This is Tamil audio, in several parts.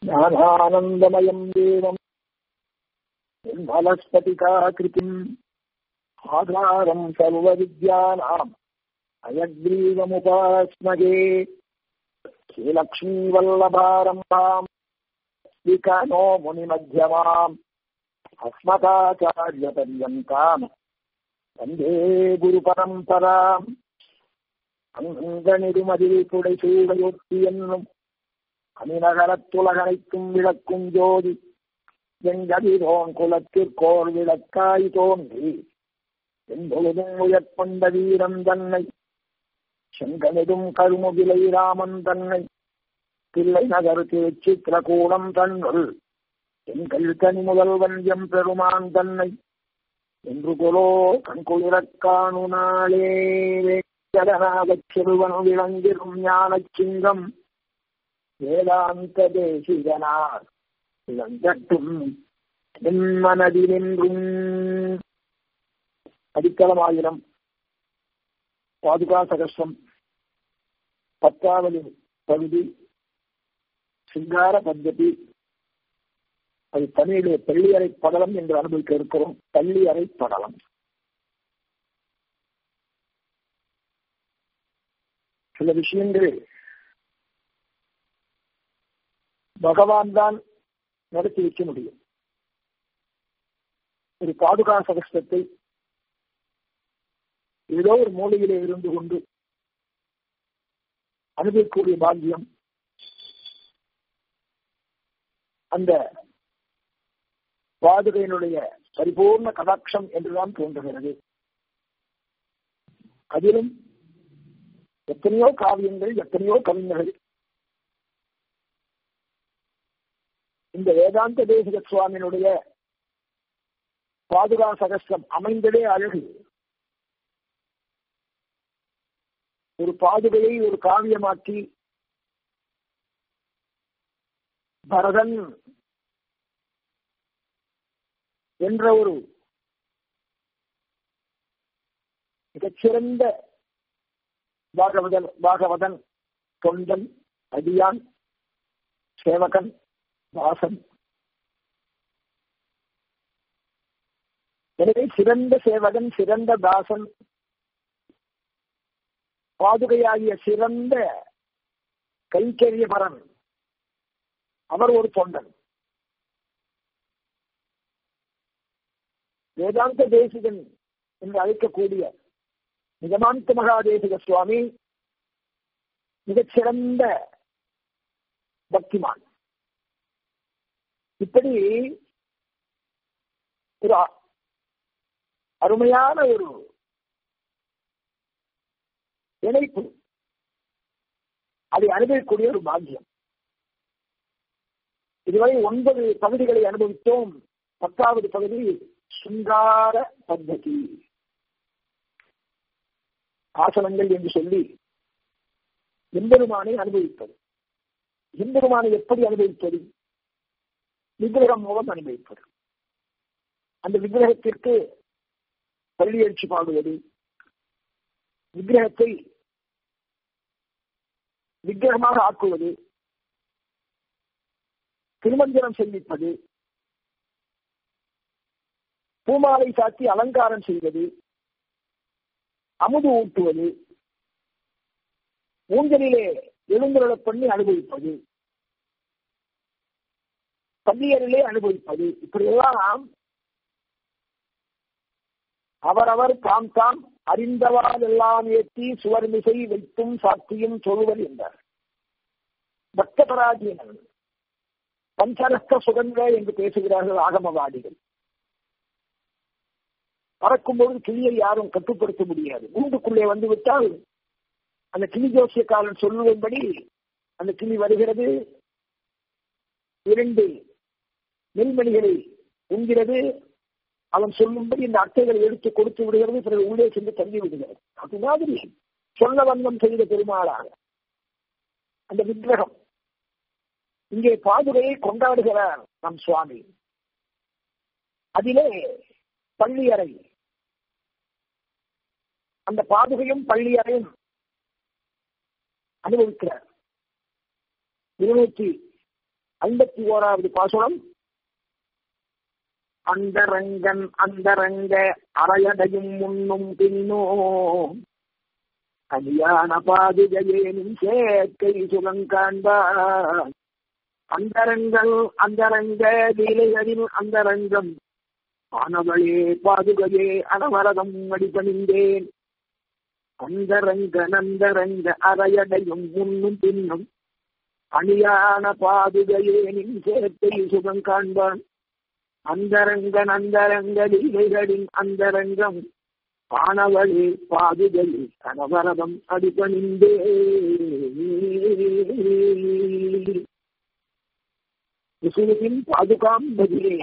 ज्ञानानन्दमयम् देवम् निर्मलस्फटिकाकृतिम् आधारम् सर्वविद्यानाम् अयग्रीवमुपास्मगे श्रीलक्ष्मीवल्लभारम्भाम् विकनो मुनिमध्यमाम् अस्मदाचार्यपर्यन्ताम् वन्दे குருபரம்பராம் அங்கனிருமதில் புடை சூடையொட்டி என்னும் அணிநகரத்துலகனைக்கும் விளக்கும் ஜோதி எங்கதிரோன் குலத்திற்கோர் விளக்காய் தோன்றி என்பொழுதும் உயர்கொண்ட வீரம் தன்னை செங்கனிடும் கருமுகிலை ராமன் தன்னை பிள்ளை நகர் திருச்சித்திரகூடம் தன்னுள் எங்கள் கனி முதல்வன் எம் பெருமான் தன்னை என்று கொலோ கண்குளிரக் காணு நாளே வேங்கடநாகச் சிறுவன் விளங்கிடும் ஞானச் சிங்கம் வேதாந்த தேசிகனார் இளங்கட்டும் என் மனதிலென்றும் அடித்தளமாயிரம் பாதுகா சகசம் பத்தாவது பகுதி சிங்கார பద్ధதி அது தமிழிலே பள்ளியறை படலம் என்று அனுபவிக்க இருக்கிறோம் பள்ளியறை படலம் சில விஷயங்கள் பகவான் தான் நடத்தி வைக்க முடியும் ஒரு பாதுகா சகஸ்தத்தை ஏதோ ஒரு மூலையிலே இருந்து கொண்டு அனுபவிக்கக்கூடிய பாக்கியம் அந்த பாதுகையினுடைய பரிபூர்ண கடாட்சம் என்றுதான் தோன்றுகிறது அதிலும் எத்தனையோ காவியங்கள் எத்தனையோ கவிஞர்கள் இந்த வேதாந்த தேசிக சுவாமியினுடைய பாதுகா சகஸ்திரம் அமைந்ததே அழகு ஒரு பாதுகையை ஒரு காவியமாக்கி பரதன் என்ற ஒரு மிகச்சிறந்த பாகவதன் பாகவதன் தொண்டன் அடியான் சேவகன் தாசன் எனவே சிறந்த சேவகன் சிறந்த தாசன் பாதுகையாகிய சிறந்த கைக்கரியபரன் அவர் ஒரு தொண்டன் வேதாந்த தேசிகன் என்று அழைக்கக்கூடிய நிஜமாந்த மகாதேசிக சுவாமி மிகச்சிறந்த பக்திமான் இப்படி ஒரு அருமையான ஒரு இணைப்பு அதை அனுபவிக்கக்கூடிய ஒரு பாக்கியம் இதுவரை ஒன்பது பகுதிகளை அனுபவித்தோம் பத்தாவது பகுதி சுங்கார பద్ధதி ஆசனங்கள் என்று சொல்லி எம்பெருமானை அனுபவிப்பது எம்பெருமானை எப்படி அனுபவிப்பது விக்கிரகம் மூலம் அனுபவிப்பது அந்த விக்கிரகத்திற்கு பள்ளி எழுச்சி பாடுவது விக்கிரகத்தை விக்கிரகமாக ஆக்குவது திருமஞ்சனம் செய்விப்பது பூமாலை சாத்தி அலங்காரம் செய்வது அமுது ஊட்டுவது ஊஞ்சலிலே எழுந்துருளப் பண்ணி அனுபவிப்பது பள்ளியரிலே அனுபவிப்பது இப்படியெல்லாம் அவரவர் தாம் தாம் அறிந்தவால் எல்லாம் ஏற்றி சுவர்மிசை வைத்தும் சாத்தியும் சொல்வது என்றார் பக்தபராஜீனன் பஞ்சரஸ்த சுகங்க என்று பேசுகிறார்கள் ஆகமவாதிகள் பறக்கும்போது கிளியை யாரும் கட்டுப்படுத்த முடியாது கூண்டுக்குள்ளே வந்து விட்டால் அந்த கிளி ஜோசியக்காரன் சொல்லுவதன்படி அந்த கிளி வருகிறது இரண்டு நெல்மணிகளை உண்கிறது அவன் சொல்லும்படி இந்த அட்டைகளை எடுத்து கொடுத்து விடுகிறது பிறகு உள்ளே சென்று தங்கி விடுகிறது அது மாதிரி சொல்ல வந்தம் செய்த பெருமாளாக அந்த விக்கிரகம் இங்கே பாதுகையை கொண்டாடுகிறார் நம் சுவாமி அதிலே பள்ளியறை அந்த பாதுகையும் பள்ளியறையும் அனுபவிக்கிறார் இருநூற்றி ஐம்பத்தி ஓராவது பாசுரம் அந்தரங்கன் அந்தரங்க அரையடையும் முன்னும் பின்னோ கல்யாண பாதுகையேனும் சேர்க்கை சுகம் காண்பார் அந்தரங்கள் அந்தரங்க லீலைகளின் அந்தரங்கம் ஆனவளே பாதுகையே அனவரதம் அடிபணிந்தேன் அந்தரங்க நந்தரங்க அரையடையும் முன்னும் பின்னும் அணியான பாதுகையே நின் சேர்க்கை சுகம் காண்பான் அந்தரங்க நந்தரங்க லீலைகளின் அந்தரங்கம் ஆனவளே பாதுகையே கனவரதம் அடிபணிந்தே விசுவின் பாதுகாம் பதிலே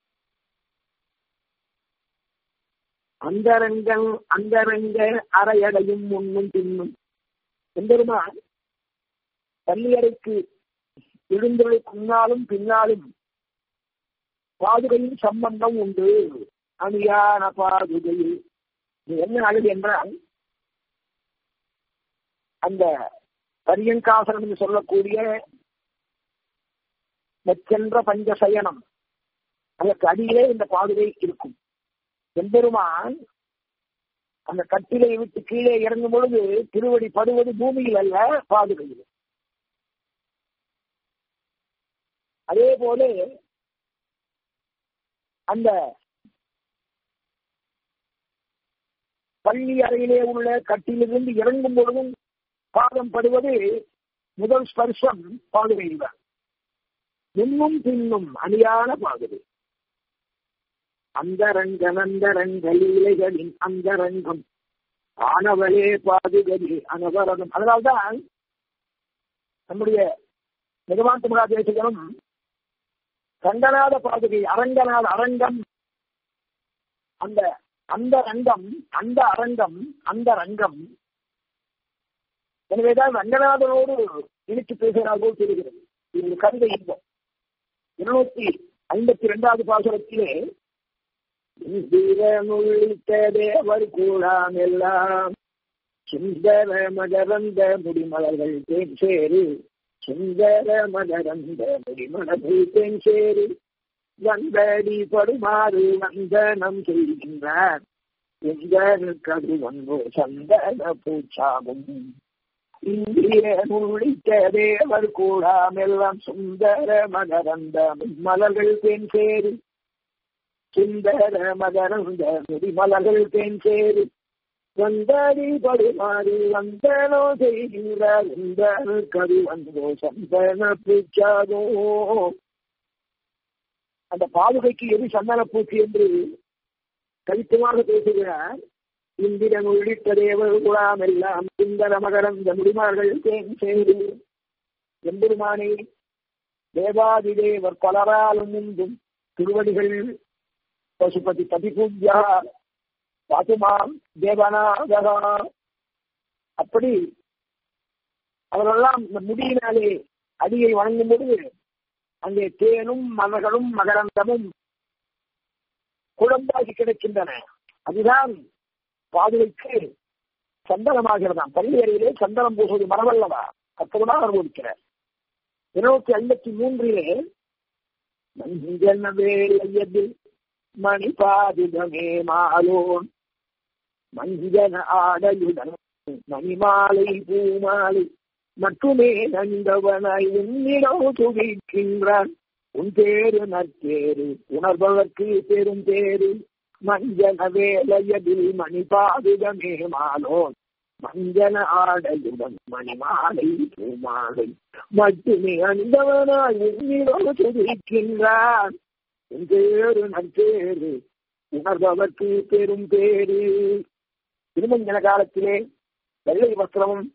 அந்தரங்கள் அந்தரங்க அறையடையும் முன்னும் பின்னும் எம்பெருமான் பள்ளியறைக்கு எழுந்தவளுக்கு முன்னாலும் பின்னாலும் பாதுகையின் சம்பந்தம் உண்டு அணியான பாதுகையில் இது என்ன அழகு என்றால் அந்த பரியங்காசனம் என்று சொல்லக்கூடிய மெச்சென்ற பஞ்சசயனம் அதற்கு அடியிலே இந்த பாதுகை இருக்கும் எம்பெருமான் அந்த கட்டிலை விட்டு கீழே இறங்கும் பொழுது திருவடி படுவது பூமியில் அல்ல பாதுகையில் அதே போல அந்த பள்ளி அறையிலே உள்ள கட்டிலிருந்து இறங்கும் பொழுதும் பாதம் படுவது முதல் ஸ்பர்ஷம் பாதுகையில் தான் முன்னும் பின்னும் அணியான பாதுகை அந்தரங்க நந்தரங்க லீலைகளின் அந்தரங்கம் ஆனவளே பாதுகதி அனவரதம் அதனால்தான் நம்முடைய நிகமாந்த முகா தேசிகனும் ரங்கநாத பாதுகை அரங்கநாத அரங்கம் அந்த அந்த ரங்கம் அந்த அரங்கம் அந்த ரங்கம் எனவேதான் ரங்கநாதனோடு இணைத்து பேசுகிறார் போல் தெரிகிறது இது ஒரு கவிதை இன்பம் இருநூத்தி ஐம்பத்தி இரண்டாவது பாசுரத்திலே தேவர் கூடாம் எல்லாம் சுந்தர மகரந்த முடிமலர்கள் தேன் சேரு சுந்தர மகரந்த முடிமலர்கள் தேன் சேரு வந்தடி படுமாறு வந்தனம் செய்கின்றார் எங்களுக்கு வந்தோ சந்தன பூச்சாகும் இந்திய நுழித்த தேவர் கூடாமெல்லாம் சுந்தர மகரந்த மலர்கள் தேன் சேரு சுந்தர மகரந்த முடிமலர்கள் தேன் சேரு வந்தாடி படுமாறி வந்தனோ செய்கிறார் இந்த கரு வந்தோ சந்தன பூச்சாதோ அந்த பாதுகைக்கு எது சந்தன பூச்சி என்று கவித்துமாக பேசுகிறார் இந்திரன் உள்ளிட்ட தேவர் குலாம் எல்லாம் சுந்தர மகரந்த முடிமார்கள் தேன் செய்து எம்பெருமானை தேவாதி தேவர் பலராலும் முன்பும் திருவடிகள் பசுபதி பதிபூஜா பாத்துமாம் தேவனாதகா அப்படி அவரெல்லாம் இந்த முடியினாலே அடியை வணங்கும் பொழுது அங்கே தேனும் மலர்களும் மகரந்தமும் குழம்பாகி கிடக்கின்றன அதுதான் பாதுகைக்கு சந்தனமாகிறதாம் பள்ளியறையிலே சந்தனம் பூசுவது மரவல்லவா அற்புதமாக அனுபவிக்கிறார் இருநூத்தி ஐம்பத்தி மூன்றிலே மஞ்சள் மணி பாதிதமே மாலோன் மஞ்சன ஆடையுடன் மணிமாலை பூமாலை மட்டுமே நந்தவனாய் உன்னிடம் துதிக்கின்றான் உன் பேரு நற்பேரு உணர்பவர்க்கு பெரும் பேரு மஞ்சன வேலையதில் மணி பாதுகமே மாலோன் மஞ்சன ஆடையுடன் மணிமாலை பூமாலை மட்டுமே அந்தவனாய் உன்னிடம் துதிக்கின்றான் உன் பேரு நற்பேரு உணர்பவர்க்கு பெரும் பேரு திருமஞ்சன காலத்திலே வெள்ளை வஸ்திரமும்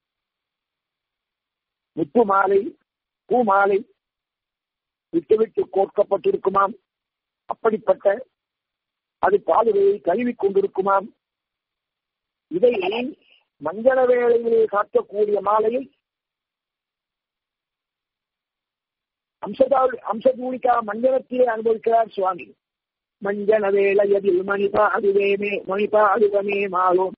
முத்து மாலை பூ மாலை விட்டு விட்டு கோர்க்கப்பட்டிருக்குமாம் அப்படிப்பட்ட அது பாதுகையை கழுவிக் கொண்டிருக்குமாம் இதை மங்கள வேளையிலே காட்டக்கூடிய மாலையை அம்சதாள் அம்சதூளிக்கா மஞ்சளத்திலே அனுபவிக்கிறார் சுவாமி மஞ்சன வேளையதில் மணிபாதுவேமே மணிபாதுகமே மாலோம்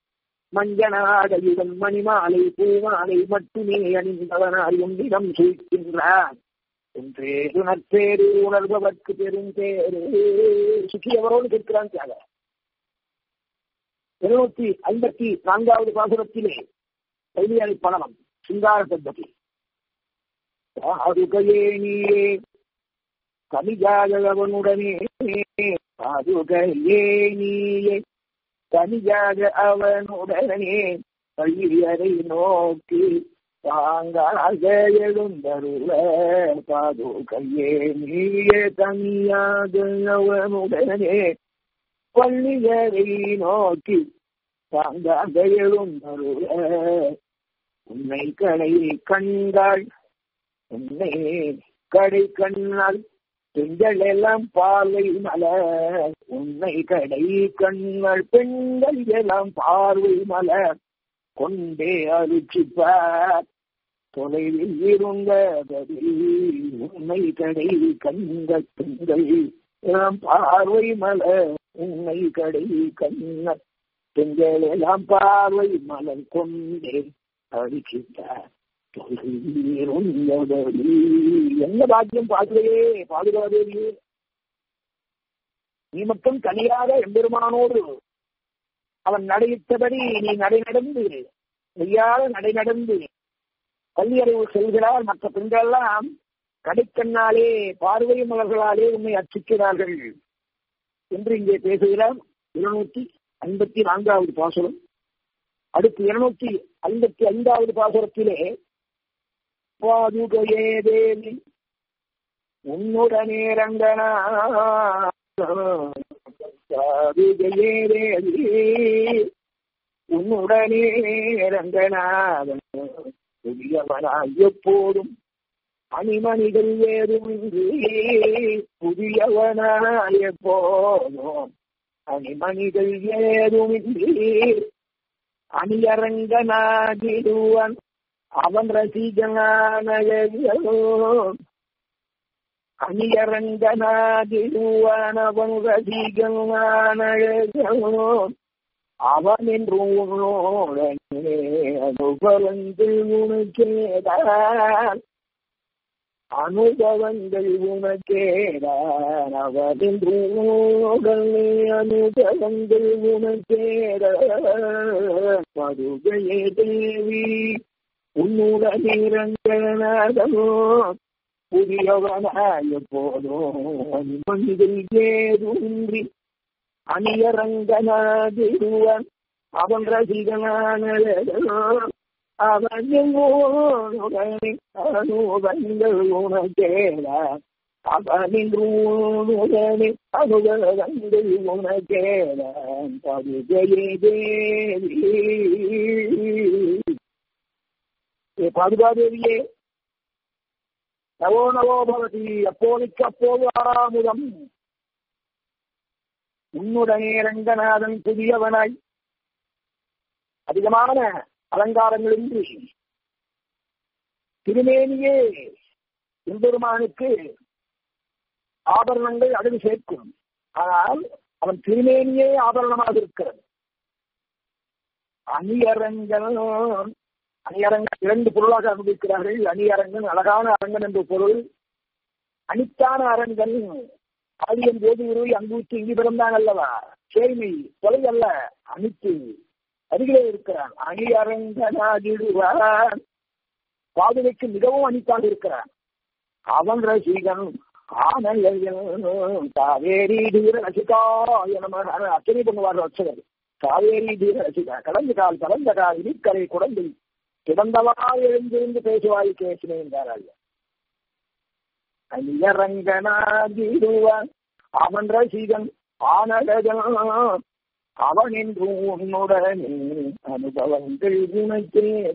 மஞ்சனாடையுடன் மணிமாலை பூமாலை மட்டுமே அணிந்தவனாய் உன்னிடம் சூழ்கின்றார் ஒன்றேது நற்பேரு உணர்பவர்க்கு பெருந்தேரு சுக்கியவரோடு கேட்கிறான் தியாக இருநூத்தி ஐம்பத்தி நான்காவது பாசுரத்திலே கைதியாளி பணம் சிங்கார பద్ధதி பாதுகையே நீயே கனிஜாகவனுடனே பாதுகையே நீயே கனிஜாக அவனுடனே பள்ளியறை நோக்கி தாங்காக எழுந்தருள பாதுகையே நீயே தனியாக அவனுடனே பள்ளியறை நோக்கி தாங்காக எழுந்தருள உன்னை கடை கண்டாள் உன்னை கடை கண்ணால் பெண்கள் எல்லாம் பார்வை மலர் உன்னை கடை கண்கள் பெண்கள் எல்லாம் பார்வை மலர் கொண்டே அருச்சிப்பார் தொலைவில் இருந்தபடி உன்னை கடை கண்கள் பெண்கள் எல்லாம் பார்வை மலர் உன்னை கடை கண்ணல் பெண்கள் எல்லாம் பார்வை மலர் கொண்டே அடிச்சிட்டார் என்ன பாக்கியம் பாதுகையே பாதுகாதேவியே நீ மட்டும் தனியாக எம்பெருமானோடு அவன் நடையிட்டபடி நீ நடை நடந்து மெய்யாத நடை நடந்து கல்வியறிவு செல்கிறார் மற்ற பெண்களெல்லாம் கடைக்கண்ணாலே பார்வை மலர்களாலே உண்மை அச்சிக்கிறார்கள் என்று இங்கே பேசுகிறார் இருநூத்தி ஐம்பத்தி நான்காவது பாசுரம் அடுத்து இருநூத்தி ஐம்பத்தி ஐந்தாவது பாசுரத்திலே பாதுகையே தேவி உன்னுடனே ரங்கனா பாதுகையே தேவி உன்னுடனே ரங்கநாதன் புதியவனாய் எப்போதும் அணிமணிகள் ஏதுமின்றி புதியவனாய் எப்போதும் அணிமணிகள் ஏதுமின்றி அணியரங்கனாகிடுவன் அவன் ரசிகனானோ அணியரங்கனாகிடுவான் அவன் ரசிகனானோ அவன் என்று உன்னோடனே அனுபவங்கள் உனக்கேதான் அனுபவங்கள் உனக்கேதான் அவன் என்று உன்னோடனே அனுபவங்கள் உனக்கேதான் பருகையே தேவி உன்னுடனே ரங்கநாதனோ புதியவனாய போதோ மனிதன் ஏதுன்றி அணியரங்கனாதிருவன் அவன் ரசிகனானோ அவன் எங்கோனுடனே அனுபங்கள் உனக்கேடா அவனின்றுடனே அனுபவங்கள் உனக்கேடான் பதுகையே தேவி ஏ பாதுகாதேவியே நவோ நவோ பவதி அப்போதைக்கு அப்போது ஆறாமுதம் உன்னுடனே ரங்கநாதன் புதியவனாய் அதிகமான அலங்காரங்களின்றி திருமேனியே எம்பெருமானுக்கு ஆபரணங்கள் அழகு சேர்க்கும் ஆனால் அவன் திருமேனியே ஆபரணமாக இருக்கிறது அணியரங்கன் அணியரங்கன் இரண்டு பொருளாக அனுபவிக்கிறார்கள் அணியரங்கன் அழகான அரங்கன் என்ற பொருள் அனித்தான அரங்கன் ஆடியம் போது உருவி அங்குவித்து இங்கு பிறந்தான் அல்லவா சேமை தொலை அல்ல அனித்து அருகிலே இருக்கிறான் அணி அரங்கனாகிடுவான் பாதுகைக்கு மிகவும் அனித்தாக இருக்கிறான் அவன் ரசிகன் ஆனயம் காவேரி தீர ரசிகா என அச்சனை பண்ணுவார் ரட்சகர் காவேரி தீர ரசிகா கலந்து கால் கலந்த கால் இனிக்கரை குடந்தை கிடந்தவா எழுந்திருந்து பேசுவாய் பேசினேன் என்றார்கள் அணியரங்கனாகிடுவான் அவன் ரசிகன் ஆனகஜன் அவன் என்று உன்னுடனே அனுபவங்கள் உனக்கேத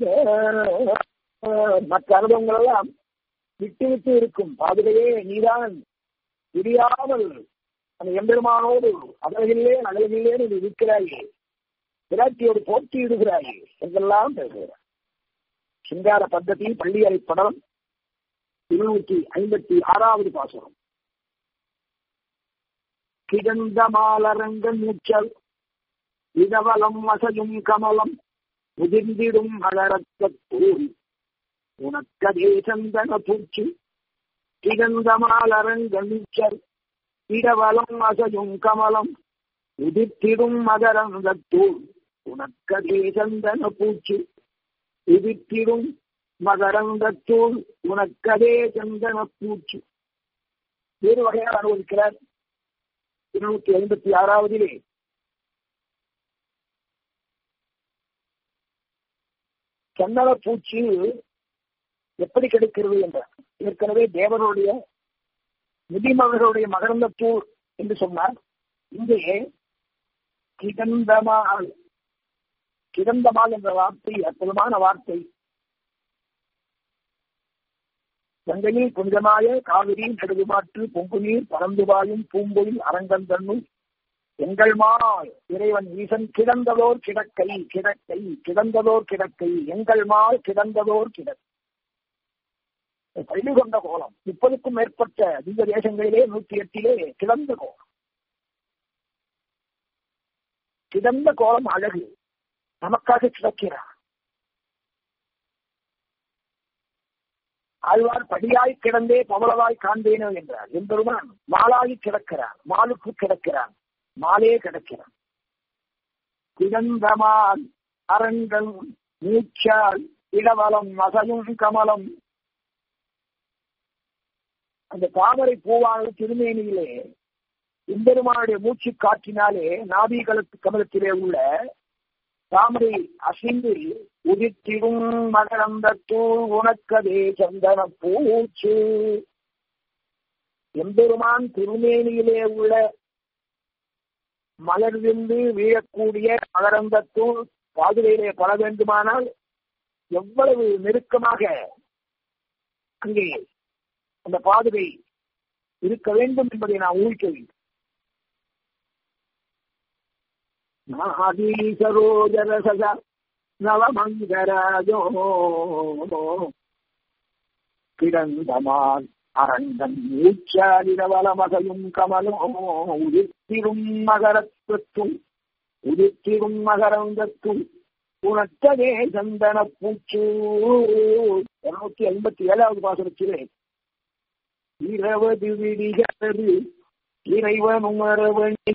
மற்ற அனுபவங்கள் எல்லாம் விட்டு விட்டு இருக்கும் பாதுகையே நீதான் பிரியாமல் அந்த எம்பெருமானோடு அழகிலே அழகிலே நீ இருக்கிறாயே விராட்டியோடு போட்டி இடுகிறாயே என்றெல்லாம் பேசுகிறார் சிங்கார பద్ధதி பள்ளியறை படம் இருநூற்றி ஐம்பத்தி ஆறாவது பாசுரம் கிடந்த மாலரங்க மூச்சல் இதவலம் அசையும் கமலம் முதிர்ந்திடும் மலரத்த தூரி உனக்கதே சந்தன பூச்சி திகந்தமால் அரங்கமிச்சர் இடவலம் அசையும் கமலம் உதித்திடும் மகரந்தத்தூள் உனக்கதே சந்தன பூச்சி உதித்திடும் மகரந்தத்தூள் உனக்கதே சந்தன பூச்சி வேறு வகையாக அனுபவிக்கிறார் இருநூத்தி ஐம்பத்தி ஆறாவதிலே சந்தன பூச்சி எப்படி கிடைக்கிறது என்றார் ஏற்கனவே தேவனுடைய முதிமகளுடைய மகரந்தப்பூ என்று சொன்னார் இங்கே கிடந்தமால் கிடந்தமால் என்ற வார்த்தை அற்புதமான வார்த்தை கங்கையில் புனிதமாய காவிரி நெடுமாற்று பொங்குநீர் பரந்துபாயும் பூம்பொயில் அரங்கந்தன்னுள் எங்கள் மால் இறைவன் ஈசன் கிடந்ததோர் கிடக்கை கிடக்கை கிடந்ததோர் கிடக்கை எங்கள் மால் கிடந்ததோர் கிடக்கை பள்ளி கொண்ட கோலம் முப்பதுக்கும் மேற்பட்ட திவ்ய தேசங்களிலே நூத்தி எட்டிலே கிடந்த கோலம் கிடந்த கோலம் அழகு நமக்காக கிடக்கிறார் ஆழ்வார் படியாய் கிடந்தே பவளவாய் காண்பேனோ என்றார் என்பதுதான் மாலாகி கிடக்கிறார் மாலுக்கு கிடக்கிறான் மாலே கிடக்கிறான் கிடந்த மால் அரங்கள் மூச்சால் இடவலம் அசையும் கமலம் அந்த தாமரை பூவானது திருமேனியிலே எம்பெருமானுடைய மூச்சு காற்றினாலே நாபி கலத்து கமலத்திலே உள்ள தாமரை அசைந்து உதித்திடும் மகரந்தத்தூள் உனக்கதே சந்தன பூச்சு எம்பெருமான் திருமேனியிலே உள்ள மலர்விந்து வீழக்கூடிய மகரந்தத்தூள் பாதுகையிலே பட வேண்டுமானால் எவ்வளவு நெருக்கமாக அங்கே அந்த பாதுகை இருக்க வேண்டும் என்பதை நான் ஊழிக்க வேண்டும் நாதீசரோஜரச நவமங்கராஜோ கிடந்தமால் அரண்டன் மூச்சாலிரவலமகையும் கமலோ உதிர்த்திரும் மகரத்துவத்தும் உதிர்த்திரும் மகரந்தத்தும் உனத்ததே சந்தன பூச்சு இருநூத்தி ஐம்பத்தி ஏழாவது பாசனத்திலே இருபது விடிகிறது இறைவனும் அரவணி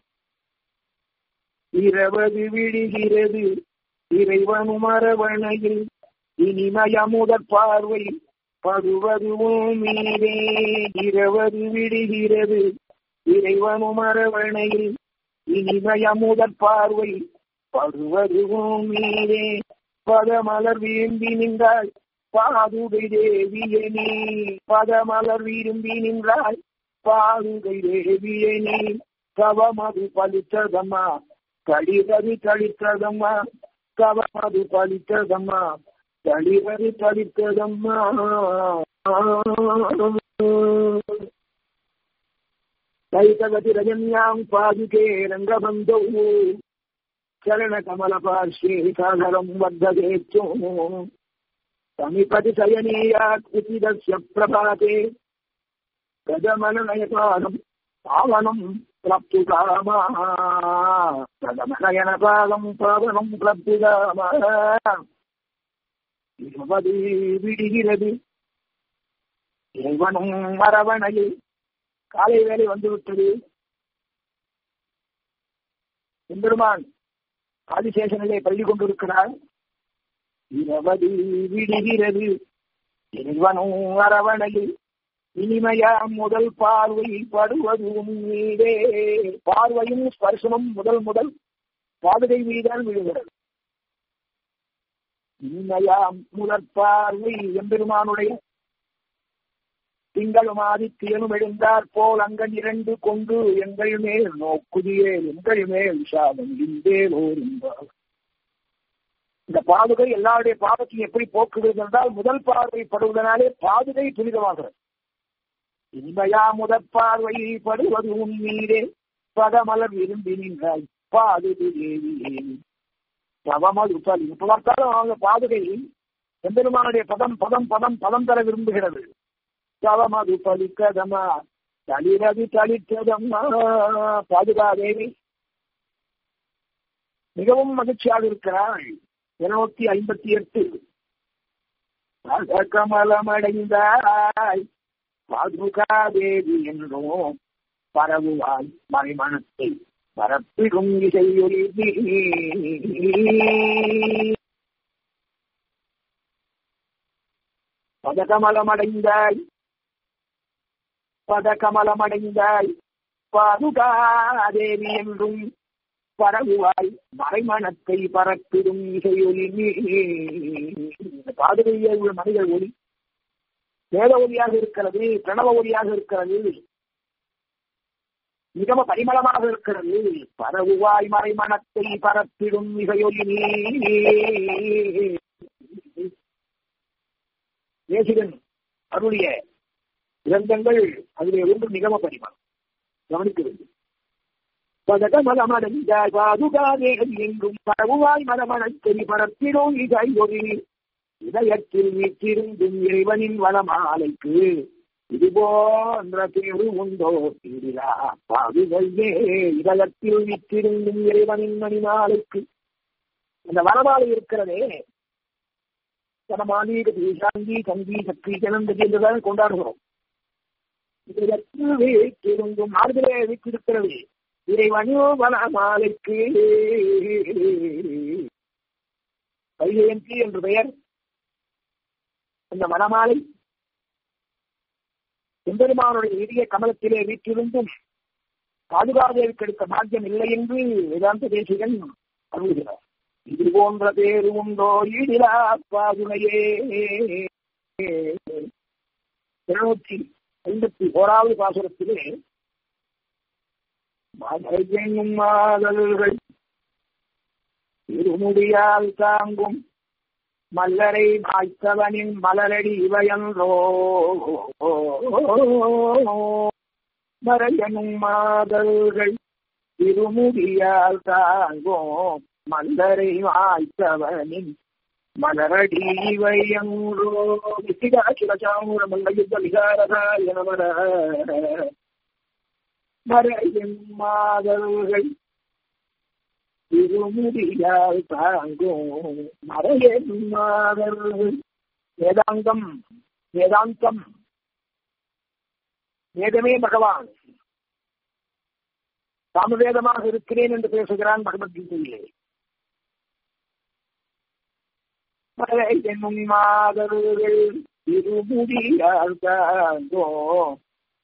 இருபது விடுகிறது இறைவனும் அரவணையில் இனிமயமுதற் பார்வை பருவதுவும் மீதே இருபது விடுகிறது இறைவனும் அரவணையில் இனிமயமுதற் பார்வை பருவதுவும் மீதே பதமலர் விரும்பி நின்றாள் பாதுகை தேவியே நீ பதமலர் விரும்பி நின்றாள் பாதுகை தேவியே நீ கவமது பலித்ததம்மா கழிவது கழித்ததம்மா கவமது பலித்ததம்மா கழிவது கழித்ததம்மா கைதகதி ரஜன்யாம் பாதுகே ரங்கபந்தௌ చరణ కమల పార్శ్వే సాగరం వర్ధదేత్యో సమిపతి శయనీయాత్సిదస్య ప్రభాతే గజమనయపాదం పావనం ప్రాప్తుకామా గజమనయనపాదం పావనం ప్రాప్తుకామా இருபது விடுகிறது இறைவனும் மரவணையில் காலை வேலை வந்துவிட்டது எம்பெருமான் ஆதிசேஷனிலே பள்ளி கொண்டிருக்கிறார் இருபது விடுகிறது இறைவனும் அரவணையில் இனிமையாம் முதல் பார்வை படுவதும் மீதே பார்வையும் ஸ்பர்சமும் முதல் முதல் பாதுகை மீதான் விழுகிறது இனிமையாம் முதற் பார்வை எம்பெருமானுடைய திங்களும் ஆதித்தியனும் எழுந்தார் போல் அங்கன் இரண்டு கொண்டு எங்கள் மேல் நோக்குதியே எங்கள் மேல் சாதம் இந்தேலோர் என்பார் இந்த பாதுகை எல்லாருடைய பாவத்தையும் எப்படி போக்குகிறது என்றால் முதல் பார்வை படுவதனாலே பாதுகை புனிதமாகிறது இனிமையா முதற் பார்வை படுவது உன் மீதே பதமலர் விரும்பி நின்றாய் பாதுகை தேவியே தவமது பலி இப்ப பார்த்தாலும் அவங்க பாதுகை எம்பெருமானுடைய பதம் பதம் பதம் பதம் தர விரும்புகிறது தவமது பலிக்கதமா தளிரது தளித்ததம்மா பாதுகாதேவி மிகவும் மகிழ்ச்சியாக இருக்கிறாள் இருநூத்தி ஐம்பத்தி எட்டு கமலம் அடைந்தாய் பாதுகாதேவி என்றும் பரவுவாய் மறைமணத்தை பரப்பிடும் இசையொலி பதகமலமடைந்தாய் பதகமலமடைந்தாய் பாதுகாதேவி என்றும் பரவுவாய் மறைமணத்தை பரப்பிடும் இசையொலி பாதுகையில் உள்ள மனிதர் ஒளி வேத ஒலியாக இருக்கிறது பிரணவ ஒலியாக இருக்கிறது மிகவும் பரிமளமாக இருக்கிறது பரவுவாய் மறைமணத்தை பரப்பிடும் மிகையொலி தேசிகன் அருளிய கிரந்தங்கள் அதிலே ஒன்று நிகம பரிமளம் கவனிக்க வேண்டும் பதகமலமடைந்தாய் பாதுகாதேகம் எங்கும் பரவுவாய் மரமணத்தை பரப்பிடும் இகையொலி இதயத்தில் வீற்றிருந்தும் இறைவனின் வளமாலைக்கு இது போன்ற பேரு உண்டோ தீரிலா பாவிகையே இதயத்தில் வீற்றிருந்தும் இறைவனின் மணிமாலைக்கு அந்த வனமாலை இருக்கிறதே வனமாலி தேசாங்கி சங்கி சக்தி ஜனந்தகி என்றுதான் கொண்டாடுகிறோம் இதயத்தில் வீற்றிருந்தும் மார்பிலே வீற்றிருக்கிறது இறைவனோ வனமாலைக்கு கையந்தி என்று பெயர் அந்த வனமாலை எம்பெருமானுடைய இடிய கமலத்திலே வீற்றிருந்தும் பாதுகாதேவி கிடைத்த பாக்கியம் இல்லை என்று வேதாந்த தேசிகன் அருள்கிறார் இது போன்ற பேரு உண்டோ ஈடிலா பாதுனையே இருநூற்றி ஐம்பத்தி ஓராவது பாசுரத்திலே மலையெங்கும் மாதல்கள் இருமுடியால் தாங்கும் மல்லரை மாய்த்தவனின் மலரடி இவையன்றோ மறையனும் மாதல்கள் திருமுடியால் தாங்கும் மல்லரை மாய்த்தவனின் மலரடி இவையன்றோ விசிகா சிவசாமுர மல்லையுத்த விகாரதாய நமர மறையும் மாதல்கள் திருமுடியால் தாங்கும் மறையமாதர்கள் வேதாந்தம் வேதாந்தம் வேதமே பகவான் சாமவேதமாக இருக்கிறேன் என்று பேசுகிறான் பகவத்கீதையிலே மறையும் மாதர்கள் திருமுடியால் தாங்கும்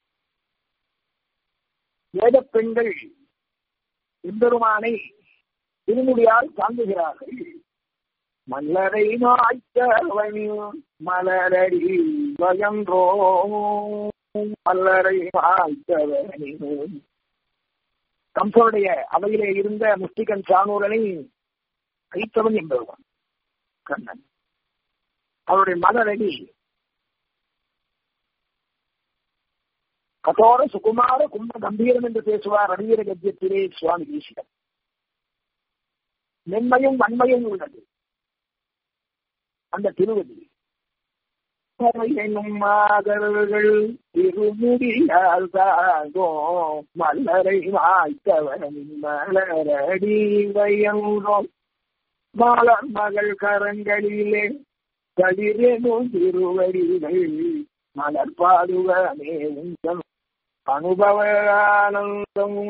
வேத பெண்கள் எம்பெருமானை திருமுடியால் தாங்குகிறார்கள் மல்லரை மாய்த்தவனியும் மலரடி பயன்றோ மல்லரை மாய்த்தவனியும் கம்சனுடைய அவையிலே இருந்த முஸ்டிகன் சானூரனை அழித்தவன் என்பவன் கண்ணன் அவருடைய மலரடி கதோர சுகுமார கும்ப கம்பீரம் என்று பேசுவார் ரவீர கத்தியத்திலே சுவாமி தேசிகன் மென்மையும் வன்மையும் உள்ளது அந்த திருவதி என்னும் மாதவர்கள் திருமுடியால் தாகோ மலரை வாய்த்தவன் மலரடி வயங்கோ மாலர் மகள் கரங்களிலே கதிரேனும் திருவடிகள் மலர் பாதுகமே உங்கள் அனுபவ ஆனந்தம்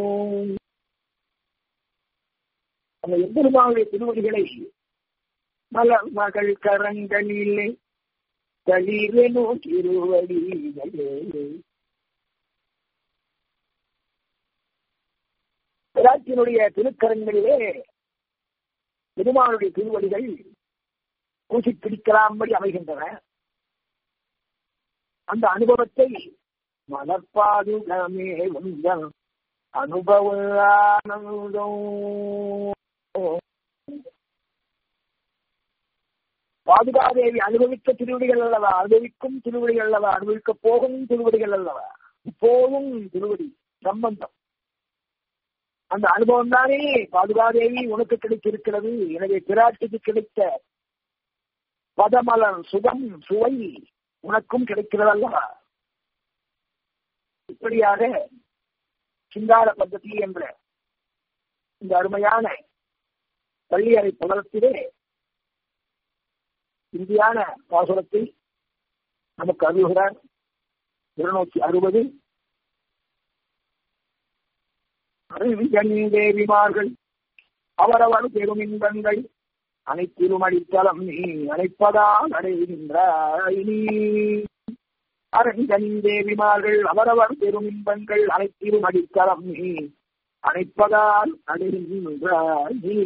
அந்த எம்பெருமாவுடைய திருவடிகளை மலர் மகள் கரங்களிலே களிரெனோ திருவடிகளே பிராட்டினுடைய திருக்கரங்களிலே பெருமானுடைய திருவடிகள் பூசி பிடிக்கலாம்படி அமைகின்றன அந்த அனுபவத்தை மலர்பாதுகமே உங்கள் அனுபவ ஆனந்தம் பாதுகாதேவி அனுபவித்த திருவடிகள் அல்லவா அனுபவிக்கும் திருவடிகள் அல்லவா அனுபவிக்க போகும் திருவடிகள் அல்லவா இப்போதும் திருவடி சம்பந்தம் அந்த அனுபவம் தானே பாதுகாதேவி உனக்கு கிடைத்திருக்கிறது எனவே பிராட்டிக்கு கிடைத்த பதமலர் சுகம் சுவை உனக்கும் கிடைக்கிறது அல்லவா இப்படியாக சிங்கார பద్ధதி என்ற இந்த அருமையான பள்ளியறை புலத்திலே இந்தியான பாசுரத்தை நமக்கு அருள்கிறார் இருநூத்தி அறுபது தேவிமார்கள் அவரவர் பெரும் இன்பங்கள் அனைத்திலும் அடித்தளம் நீ அழைப்பதால் அடைகின்றாய் நீ அரங்கனின் தேவிமார்கள் அவரவர் பெரும் இன்பங்கள் அனைத்திலும் அடித்தளம் நீ அழைப்பதால் அடைகின்றாய் நீ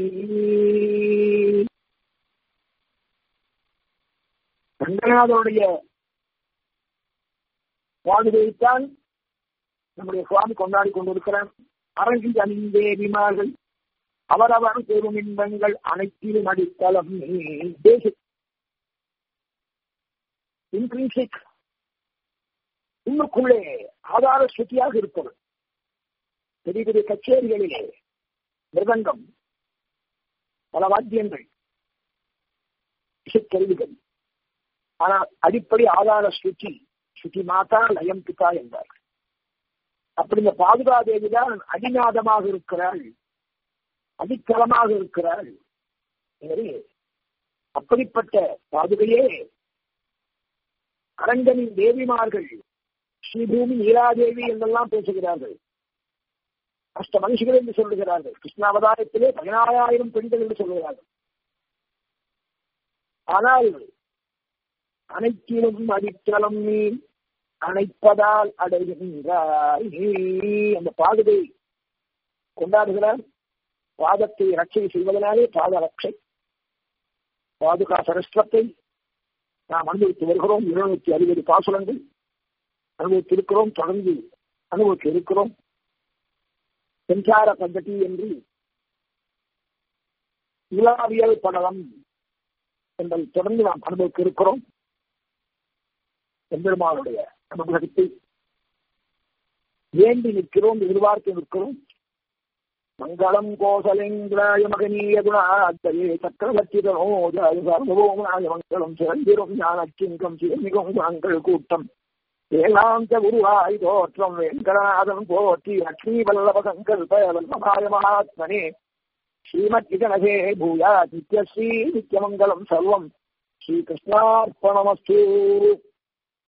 ரங்கநாதனுடைய வாழ்வைத்தான் நம்முடைய சுவாமி கொண்டாடி கொண்டிருக்கிறார் அரங்கில் அணிந்தேவிமார்கள் அவரவர் பெரும் இன்பங்கள் அனைத்திலும் அடித்தளம் பேசிக் இன்ட்ரீசிக் உள்ளுக்குள்ளே ஆதார சுத்தியாக இருப்பது பெரிய பெரிய கச்சேரிகளிலே மிருதங்கம் பல வாத்தியங்கள் இசைக்கருவிகள் ஆனால் அடிப்படை ஆதார சுத்தி சுத்தி மாதா லயம் பிதா என்பார் அப்படி இந்த பாதுகாதேவி தான் அடிநாதமாக இருக்கிறாள் அடித்தளமாக இருக்கிறாள் எனவே அப்படிப்பட்ட பாதுகையே அரங்கனின் தேவிமார்கள் ஸ்ரீபூமி நீலாதேவி என்றெல்லாம் பேசுகிறார்கள் அஷ்ட மனுஷிகள் என்று சொல்லுகிறார்கள் கிருஷ்ணாவதாரத்திலே பதினாறாயிரம் பெண்கள் என்று சொல்லுகிறார்கள் ஆனால் அனைத்திலும் அடித்தளம் நீ அணைப்பதால் அடைகின்றாய் அந்த பாதுகை கொண்டாடுகிறார் பாதத்தை ரட்சை செய்வதனாலே பாத ரட்சை பாதுகா சரஸ்வத்தை நாம் அனுபவித்து வருகிறோம் இருநூத்தி அறுபது பாசுரங்கள் அனுபவித்திருக்கிறோம் தொடர்ந்து அனுபவித்து இருக்கிறோம் செஞ்சார பద్ధதி என்று இலாவியல் படலம் என்பதை தொடர்ந்து நாம் அனுபவிக்க இருக்கிறோம் எம்பெருமானுடைய அனுபவத்தை வேண்டி நிற்கிறோம் எதிர்பார்த்து நிற்கிறோம் மங்களம் கோசலேந்திராய மகனீய குணாத்தயே சக்கரவர்த்திதனோஜாய சர்வபோமனாய மங்களம் சிறந்திரும் ஞானக்கிங்கம் சிறுமிகும் குணங்கள் கூட்டம் ஏகாந்த குருவாய் தோற்றம் வெங்கடநாதன் போற்றி லட்சுமி வல்லப சங்கல்ப வல்லபாய மகாத்மனே ஸ்ரீமத் விகனகே பூயா நித்யஸ்ரீ நித்யமங்கலம் சர்வம் ஸ்ரீகிருஷ்ணார்ப்பணமஸ்து